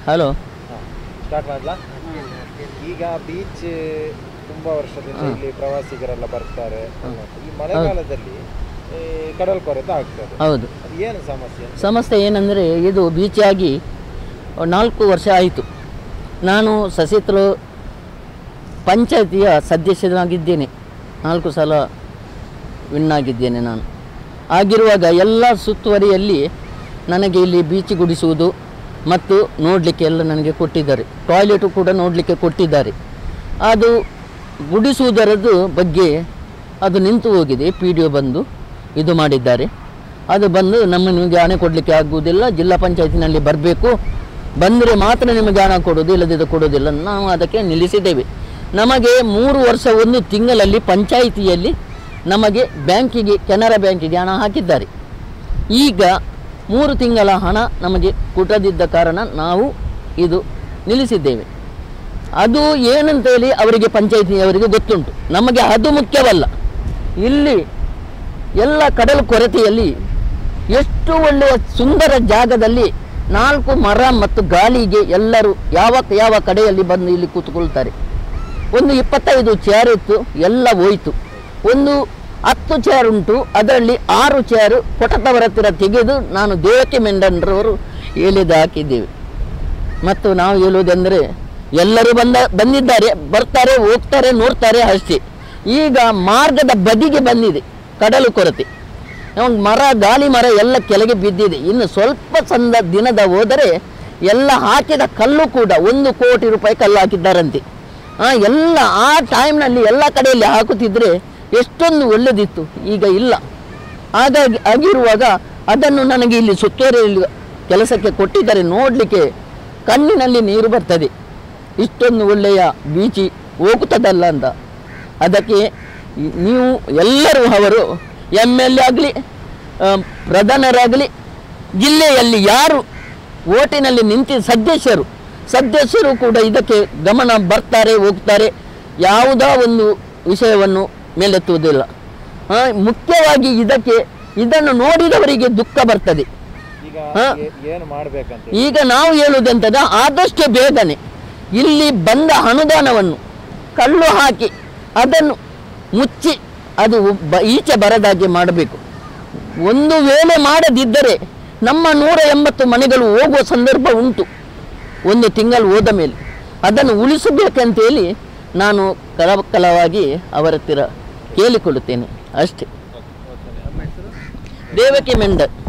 Hello start ಮಾಡ್ಲಾ ಈಗ beach ತುಂಬಾ ವರ್ಷದಿಂದ ಇಲ್ಲಿ ಪ್ರವಾಸಿಗರೆಲ್ಲ ಬರ್ತಾರೆ ಈ ಮಳೆಗಾಲದಲ್ಲಿ ಈ ಕಡಲ್ ಕೊರೆತ ಆಗ್ತದೆ ಹೌದು ಅದು ಏನು ಸಮಸ್ಯೆ ಸಮಸ್ಯೆ ಏನಂದರೆ ಇದು ಬೀಚಾಗಿ ನಾಲ್ಕು ವರ್ಷ ಆಯಿತು ನಾನು ಸಸಿತ್ರು ಪಂಚಾಯತಿಯ ಸದಸ್ಯನಾಗಿದ್ದೇನೆ ನಾಲ್ಕು ಸಲ ವಿನ್ ಆಗಿದ್ದೇನೆ ನಾನು ಆಗಿರುವಾಗ ಎಲ್ಲ ಸುತ್ತುವರಿಯಲ್ಲಿ ನನಗೆ ಇಲ್ಲಿ ಬೀಚ್ ಗುಡಿಸುವುದು ಮತ್ತು ನೋಡಲಿಕ್ಕೆ ಎಲ್ಲ ನನಗೆ ಕೊಟ್ಟಿದ್ದಾರೆ ಟಾಯ್ಲೆಟು ಕೂಡ ನೋಡಲಿಕ್ಕೆ ಕೊಟ್ಟಿದ್ದಾರೆ ಅದು ಗುಡಿಸುವುದರದ್ದು ಬಗ್ಗೆ ಅದು ನಿಂತು ಹೋಗಿದೆ ಪಿ ಡಿ ಒ ಬಂದು ಇದು ಮಾಡಿದ್ದಾರೆ ಅದು ಬಂದು ನಮ್ಮ ನಿಮಗೆ ಹಣ ಕೊಡಲಿಕ್ಕೆ ಆಗುವುದಿಲ್ಲ ಜಿಲ್ಲಾ ಪಂಚಾಯತಿನಲ್ಲಿ ಬರಬೇಕು ಬಂದರೆ ಮಾತ್ರ ನಿಮಗೆ ಹಣ ಕೊಡೋದು ಇಲ್ಲದಿದ್ದರೆ ಕೊಡೋದಿಲ್ಲ ನಾವು ಅದಕ್ಕೆ ನಿಲ್ಲಿಸಿದ್ದೇವೆ ನಮಗೆ ಮೂರು ವರ್ಷ ಒಂದು ತಿಂಗಳಲ್ಲಿ ಪಂಚಾಯಿತಿಯಲ್ಲಿ ನಮಗೆ ಬ್ಯಾಂಕಿಗೆ ಕೆನರಾ ಬ್ಯಾಂಕಿಗೆ ಹಣ ಹಾಕಿದ್ದಾರೆ ಈಗ ಮೂರು ತಿಂಗಳ ಹಣ ನಮಗೆ ಕೊಟ್ಟದಿದ್ದ ಕಾರಣ ನಾವು ಇದು ನಿಲ್ಲಿಸಿದ್ದೇವೆ ಅದು ಏನಂತೇಳಿ ಅವರಿಗೆ ಪಂಚಾಯಿತಿಯವರಿಗೆ ಗೊತ್ತುಂಟು ನಮಗೆ ಅದು ಮುಖ್ಯವಲ್ಲ ಇಲ್ಲಿ ಎಲ್ಲ ಕಡಲು ಕೊರತೆಯಲ್ಲಿ ಎಷ್ಟು ಒಳ್ಳೆಯ ಸುಂದರ ಜಾಗದಲ್ಲಿ ನಾಲ್ಕು ಮರ ಮತ್ತು ಗಾಳಿಗೆ ಎಲ್ಲರೂ ಯಾವ ಯಾವ ಕಡೆಯಲ್ಲಿ ಬಂದು ಇಲ್ಲಿ ಕೂತ್ಕೊಳ್ತಾರೆ ಒಂದು ಇಪ್ಪತ್ತೈದು ಚೇರ್ ಇತ್ತು ಎಲ್ಲ ಹೋಯಿತು ಒಂದು ಹತ್ತು ಚೇರ್ ಉಂಟು ಅದರಲ್ಲಿ ಆರು ಚೇರು ಕೊಟತವರ ಹತ್ತಿರ ತೆಗೆದು ನಾನು ದೇವಕ್ಕೆ ಮೆಂಡನ್ರವರು ಹೇಳಿದ ಹಾಕಿದ್ದೇವೆ ಮತ್ತು ನಾವು ಹೇಳುವುದೆಂದರೆ ಎಲ್ಲರೂ ಬಂದ ಬಂದಿದ್ದಾರೆ ಬರ್ತಾರೆ ಹೋಗ್ತಾರೆ ನೋಡ್ತಾರೆ ಅಷ್ಟೇ ಈಗ ಮಾರ್ಗದ ಬದಿಗೆ ಬಂದಿದೆ ಕಡಲು ಕೊರತೆ ಒಂದು ಮರ ಗಾಳಿ ಮರ ಎಲ್ಲ ಕೆಳಗೆ ಬಿದ್ದಿದೆ ಇನ್ನು ಸ್ವಲ್ಪ ಸಂದ ದಿನದ ಹೋದರೆ ಎಲ್ಲ ಹಾಕಿದ ಕಲ್ಲು ಕೂಡ ಒಂದು ಕೋಟಿ ರೂಪಾಯಿ ಕಲ್ಲು ಹಾಕಿದ್ದಾರಂತೆ ಆ, ಎಲ್ಲ ಆ ಟೈಮ್ನಲ್ಲಿ ಎಲ್ಲ ಕಡೆಯಲ್ಲಿ ಹಾಕುತ್ತಿದ್ದರೆ ಎಷ್ಟೊಂದು ಒಳ್ಳೆದಿತ್ತು ಈಗ ಇಲ್ಲ ಹಾಗಾಗಿ ಆಗಿರುವಾಗ ಅದನ್ನು ನನಗೆ ಇಲ್ಲಿ ಸುತ್ತುವರಿಯಲ್ಲಿ ಕೆಲಸಕ್ಕೆ ಕೊಟ್ಟಿದ್ದಾರೆ ನೋಡಲಿಕ್ಕೆ ಕಣ್ಣಿನಲ್ಲಿ ನೀರು ಬರ್ತದೆ ಇಷ್ಟೊಂದು ಒಳ್ಳೆಯ ಬೀಚಿ ಹೋಗುತ್ತದಲ್ಲ ಅಂತ ಅದಕ್ಕೆ ಈ- ನೀವು ಎಲ್ಲರೂ ಅವರು ಎಮ್ ಎಲ್ ಎ ಆಗಲಿ ಪ್ರಧಾನರಾಗಲಿ ಜಿಲ್ಲೆಯಲ್ಲಿ ಯಾರು ಓಟಿನಲ್ಲಿ ನಿಂತಿದ್ದ ಸದಸ್ಯರು ಸದಸ್ಯರು ಕೂಡ ಇದಕ್ಕೆ ಗಮನ ಬರ್ತಾರೆ ಹೋಗ್ತಾರೆ ಯಾವುದೋ ಒಂದು ವಿಷಯವನ್ನು ಮೇಲೆತ್ತುವುದಿಲ್ಲ ಆ, ಮುಖ್ಯವಾಗಿ ಇದಕ್ಕೆ ಇದನ್ನು ನೋಡಿದವರಿಗೆ ದುಃಖ ಬರ್ತದೆ ಈಗ ಹಾ. ಏ- ಏನು ಮಾಡ್ಬೇಕಂತ ಈಗ ನಾವು ಹೇಳುವುದಂತದ ಆದಷ್ಟು ಬೇಗನೆ ಇಲ್ಲಿ ಬಂದ ಅನುದಾನವನ್ನು ಕಲ್ಲು ಹಾಕಿ ಅದನ್ನು ಮುಚ್ಚಿ ಅದು ಬ- ಈಚೆ ಬರದಾಗೆ ಮಾಡಬೇಕು ಒಂದು ವೇಳೆ ಮಾಡದಿದ್ದರೆ ನಮ್ಮ ನೂರ ಎಂಬತ್ತು ಮನೆಗಳು ಹೋಗುವ ಸಂದರ್ಭ ಉಂಟು ಒಂದು ತಿಂಗಳು ಹೋದ ಮೇಲೆ ಅದನ್ನು ಉಳಿಸಬೇಕಂತೇಳಿ ನಾನು ಕಲವಕ್ಕಲವಾಗಿ ಅವರ ಹತ್ತಿರ ಕೇಳಿಕೊಳ್ಳುತ್ತೇನೆ ಅಷ್ಟೇ ದೇವಕಿ ಮೆಂಡ